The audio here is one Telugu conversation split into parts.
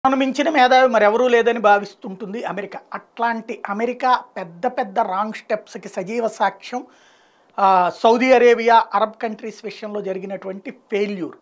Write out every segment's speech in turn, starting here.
తను మించిన మేధావి మరెవరూ లేదని భావిస్తుంటుంది అమెరికా అట్లాంటి అమెరికా పెద్ద పెద్ద రాంగ్ స్టెప్స్కి సజీవ సాక్ష్యం ఆ, సౌదీ అరేబియా అరబ్ కంట్రీస్ విషయంలో జరిగినటువంటి ఫెయిల్యూర్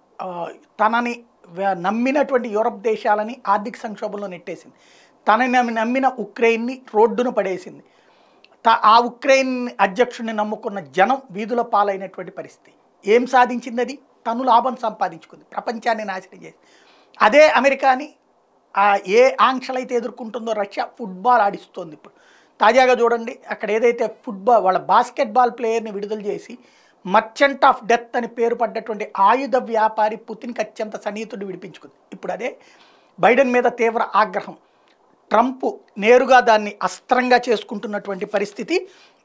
తనని వ- నమ్మినటువంటి యూరప్ దేశాలని ఆర్థిక సంక్షోభంలో నెట్టేసింది తనని నమ్మి- నమ్మిన ఉక్రెయిన్ని రోడ్డున పడేసింది త- ఆ ఉక్రెయిన్ అధ్యక్షుడిని నమ్ముకున్న జనం వీధుల పాలైనటువంటి పరిస్థితి ఏం సాధించింది అది తను లాభం సంపాదించుకుంది ప్రపంచాన్ని నాశనం చేసి అదే అమెరికాని ఆ ఏ ఆంక్షలైతే ఎదుర్కొంటుందో రష్యా ఫుట్బాల్ ఆడిస్తోంది ఇప్పుడు తాజాగా చూడండి అక్కడ ఏదైతే ఫుట్బాల్ వాళ్ళ బాస్కెట్బాల్ ప్లేయర్ని విడుదల చేసి మర్చెంట్ ఆఫ్ డెత్ అని పేరు పడ్డటువంటి ఆయుధ వ్యాపారి పుతిన్కి అత్యంత సన్నిహితుడు విడిపించుకుంది ఇప్పుడు అదే బైడెన్ మీద తీవ్ర ఆగ్రహం ట్రంప్ నేరుగా దాన్ని అస్త్రంగా చేసుకుంటున్నటువంటి పరిస్థితి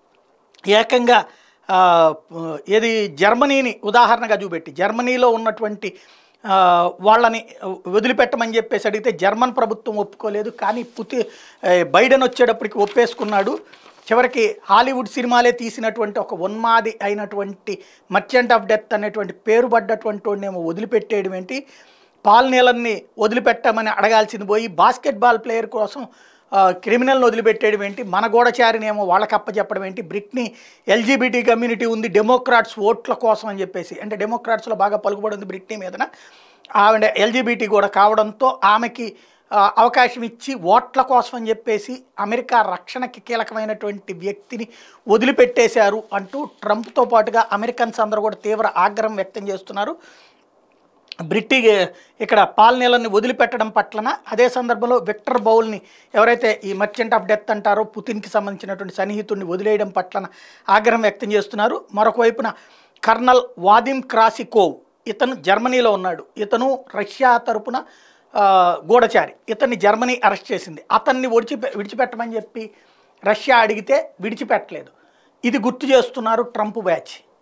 ఏకంగా ఆ, ఏది జర్మనీని ఉదాహరణగా చూపెట్టి జర్మనీలో ఉన్నటువంటి ఆ, వాళ్ళని వదిలిపెట్టమని చెప్పేసి అడిగితే జర్మన్ ప్రభుత్వం ఒప్పుకోలేదు కానీ పుతి ఏ, బైడెన్ వచ్చేటప్పటికి ఒప్పేసుకున్నాడు చివరికి హాలీవుడ్ సినిమాలే తీసినటువంటి ఒక ఉన్మాది అయినటువంటి మర్చెంట్ ఆఫ్ డెత్ అనేటువంటి పేరు పడ్డటువంటి వాడినేమో వదిలిపెట్టేయడం ఏంటి పాల్ నీలన్ని వదిలిపెట్టమని అడగాల్సింది పోయి బాస్కెట్బాల్ ప్లేయర్ కోసం ఆ, క్రిమినల్ని వదిలిపెట్టేయడం ఏంటి మన గూఢచారిని ఏమో వాళ్ళకి అప్పచెప్పడం ఏంటి బ్రిట్ని ఎల్జీబీటీ కమ్యూనిటీ ఉంది డెమోక్రాట్స్ ఓట్ల కోసం అని చెప్పేసి అంటే డెమోక్రాట్స్లో బాగా పలుకుబడి ఉంది బ్రిట్నీ మీదన ఆవిడ ఎల్జీబీటీ కూడా కావడంతో ఆమెకి ఆ, అవకాశం ఇచ్చి ఓట్ల కోసం అని చెప్పేసి అమెరికా రక్షణకి కీలకమైనటువంటి వ్యక్తిని వదిలిపెట్టేశారు అంటూ ట్రంప్తో పాటుగా అమెరికన్స్ అందరూ కూడా తీవ్ర ఆగ్రహం వ్యక్తం చేస్తున్నారు బ్రిటి ఇక్కడ పాలనీలని వదిలిపెట్టడం పట్లన అదే సందర్భంలో విక్టర్ బౌల్ని ఎవరైతే ఈ మర్చెంట్ ఆఫ్ డెత్ అంటారో పుతిన్కి సంబంధించినటువంటి సన్నిహితుడిని వదిలేయడం పట్లన ఆగ్రహం వ్యక్తం చేస్తున్నారు మరొక వైపున కర్నల్ వాదిమ్ క్రాసికోవ్ ఇతను జర్మనీలో ఉన్నాడు ఇతను రష్యా తరపున ఆ, గూఢచారి ఇతన్ని జర్మనీ అరెస్ట్ చేసింది అతన్ని విడిచిపె విడిచిపెట్టమని చెప్పి రష్యా అడిగితే విడిచిపెట్టలేదు ఇది గుర్తు చేస్తున్నారు ట్రంప్ బ్యాచ్